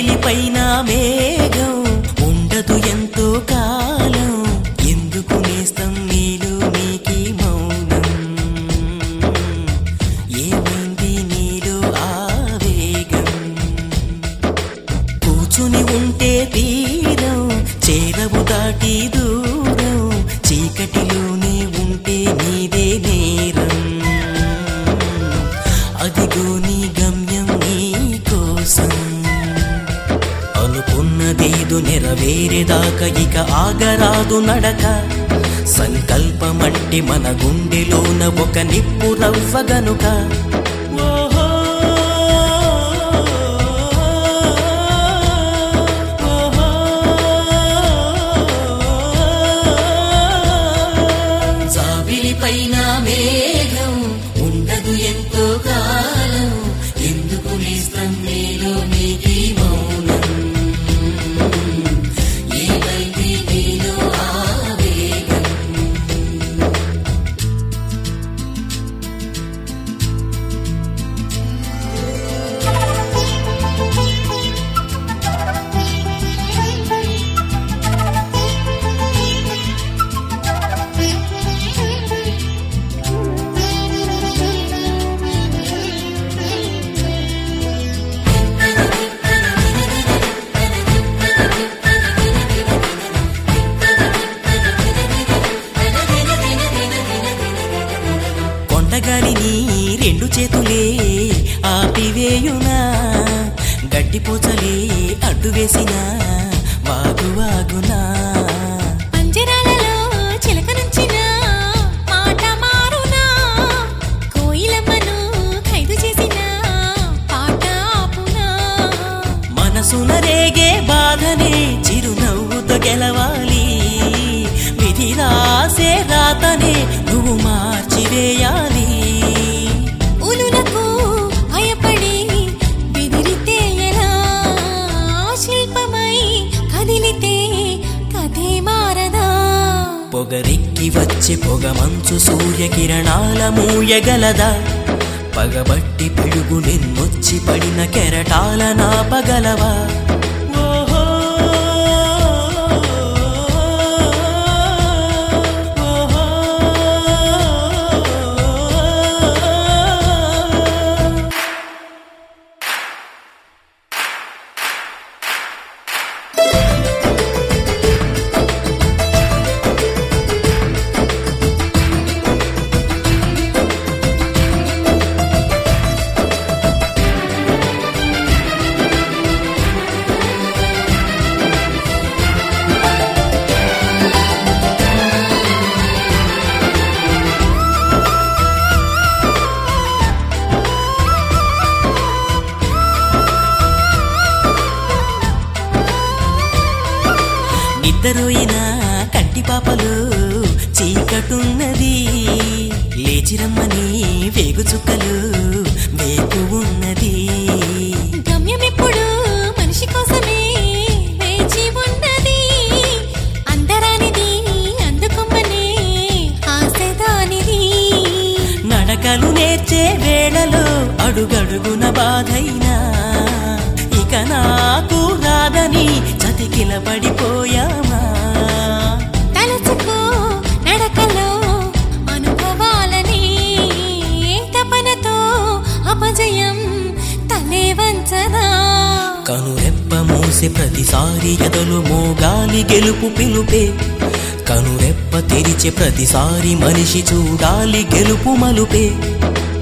జాబిలిపైన మేఘం ఉండదు ఎంతో కాలం ఎందుకు నేస్తం నీలో నీకి మౌనం ఏమైంది నీలో ఆవేగం కూర్చుని ఉంటే తీరం చేరవు దాటి దూరం చీకటిలోనే ఉంటే నీదే నేరం అదిగో నీ గమ్యం నీ కోసం అనుకున్నదేదో నెరవేరేదాకా ఇక ఆగరాదు నడక సంకల్పమంటే మన గుండెలోన ఒక నిప్పు రవ్వ గనుక ఓహో జాబిలిపైన మేఘం ఉండదు ఎంతో కాలం ఎందుకు నేస్తం నీలో నీకి మౌనం ఏమైంది నీలో ఆవేగం కొండగాలిని రెండు చేతులే ఆపివేయునా గడ్డిపోచలే అడ్డు వేసిన వాగు వాగునా పంజరాలలో చిలక నుంచిన మాట మారునా కోయిలమ్మను ఖైదు చేసిన పాట ఆపునా మనసున రేగే బాధనే చిరునవ్వుతో గెలవాలి విధి రాసే రాతనే నువ్వు మార్చివేయాలి ఉలులకు భయపడి బెదిరితే ఎలా శిల్పమై కదిలితే కథే మారదా పొగరెక్కి వచ్చే పొగ మంచు సూర్యకిరణాల మూయగలదా పగబట్టి పిడుగు నిన్నొచ్చి పడిన కెరటాల నాపగలవా ఓహో ఓహో నిద్రపోయిన కంటి పాపలు చీకటున్నది లేచిరమ్మని వేగు చుక్కలు వేగు ఉన్నది గమ్యమెప్పుడు మనిషి కోసమే వేచి ఉన్నది అందరానిది అందుకొమ్మనే ఆశదానిది నడకలు నేర్చే వేళలో అడుగడుగున బాధైనా ఇక నాకు రాదని చతికిల పడిపోయామా తలచుకో నడకలో అనుభవాలని తపనతో అపజయం తలే వంచదా కనురెప్ప మూసే ప్రతిసారి ఎదలు మోగాలి గెలుపు పిలుపే కనురెప్ప తెరిచే ప్రతిసారి మనిషి చూడాలి గెలుపు మలుపే